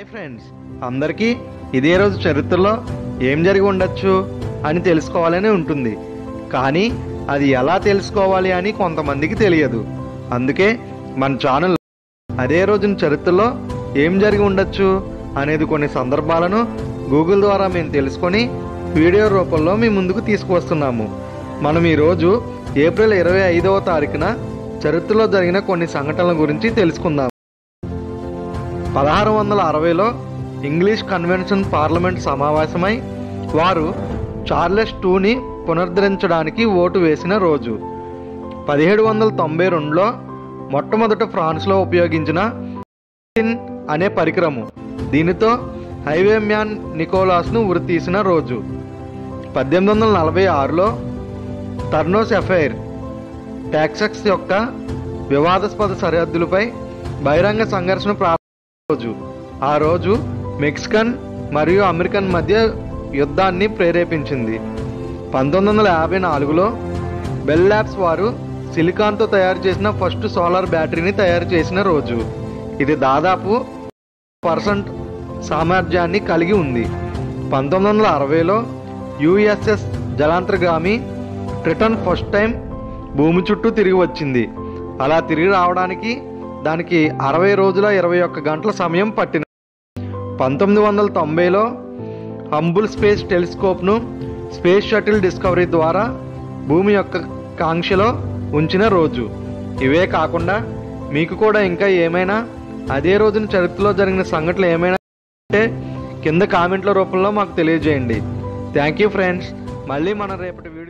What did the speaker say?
hi friends అందరికీ ఇదే రోజు చరిత్రలో ఏం జరిగి ఉండొచ్చు అని తెలుసుకోవాలని ఉంటుంది కానీ అది ఎలా తెలుసుకోవాలి అని కొంతమందికి తెలియదు అందుకే మన ఛానల్ అదే రోజున చరిత్రలో ఏం జరిగి ఉండొచ్చు అనేది కొన్ని సందర్భాలను గూగుల్ ద్వారా మేము తెలుసుకొని వీడియో రూపంలో మీ ముందుకు తీసుకువస్తున్నాము మనం ఈరోజు ఏప్రిల్ ఇరవై ఐదవ తారీఖున చరిత్రలో జరిగిన కొన్ని సంఘటనల గురించి తెలుసుకుందాం పదహారు వందల అరవైలో ఇంగ్లీష్ కన్వెన్షన్ పార్లమెంట్ సమావేశమై వారు చార్లెస్ టూని పునరుద్ధరించడానికి ఓటు వేసిన రోజు పదిహేడు వందల తొంభై రెండులో మొట్టమొదట ఫ్రాన్స్లో ఉపయోగించిన టిన్ అనే పరికరము దీనితో హైవే మ్యాన్ నికోలాస్ను ఉరితీసిన రోజు పద్దెనిమిది వందల నలభై ఆరులో టర్నోస్ ఎఫైర్ టాక్సక్స్ యొక్క వివాదాస్పద సరిహద్దులపై బహిరంగ సంఘర్షణ ప్రారంభ రోజు ఆ రోజు మెక్సికన్ మరియు అమెరికన్ మధ్య యుద్ధాన్ని ప్రేరేపించింది పంతొమ్మిది వందల యాభై నాలుగులో బెల్ ల్యాబ్స్ వారు సిలికాన్తో తయారు చేసిన ఫస్ట్ సోలార్ బ్యాటరీని తయారు చేసిన రోజు ఇది దాదాపు పర్సెంట్ సామర్థ్యాన్ని కలిగి ఉంది పంతొమ్మిది వందల అరవైలో యుఎస్ఎస్ జలాంతర్గామి ట్రిటన్ ఫస్ట్ టైం భూమి చుట్టూ తిరిగి వచ్చింది అలా తిరిగి రావడానికి దానికి అరవై రోజుల ఇరవై ఒక్క గంటల సమయం పట్టింది పంతొమ్మిది వందల తొంభైలో హంబుల్ స్పేస్ టెలిస్కోప్ను స్పేస్ షటిల్ డిస్కవరీ ద్వారా భూమి యొక్క కాంక్షలో ఉంచిన రోజు ఇవే కాకుండా మీకు కూడా ఇంకా ఏమైనా అదే రోజున చరిత్రలో జరిగిన సంఘటనలు ఏమైనా అంటే కింద కామెంట్ల రూపంలో మాకు తెలియజేయండి థ్యాంక్ యూ ఫ్రెండ్స్ మళ్ళీ మన రేపటి వీడియో